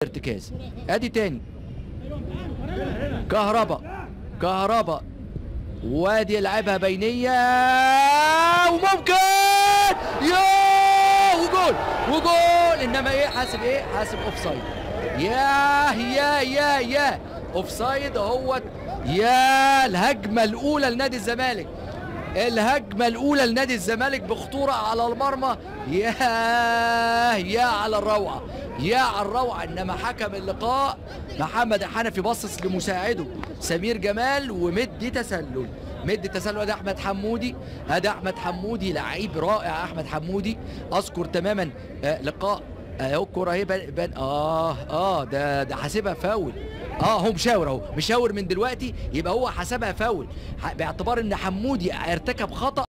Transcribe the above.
ارتكاز ادي تاني كهربا كهربا وادي يلعبها بينيه وممكن يا وجول وجول انما ايه حاسب ايه حاسب اوف سايد يا يا يا يا اوف سايد اهوت يا الهجمه الاولى لنادي الزمالك الهجمه الاولى لنادي الزمالك بخطوره على المرمى يا يا على الروعه يا على الروعه انما حكم اللقاء محمد حنفي باصص لمساعده سمير جمال ومدي تسلل مدي تسلل ادي احمد حمودي ادي احمد حمودي لعيب رائع احمد حمودي اذكر تماما آه لقاء اهو الكوره اهي بان بان- اه اه ده ده حاسبها فاول اه هو مشاور اهو مشاور من دلوقتي يبقى هو حسبها فاول ح- باعتبار ان حمودي ارتكب خطا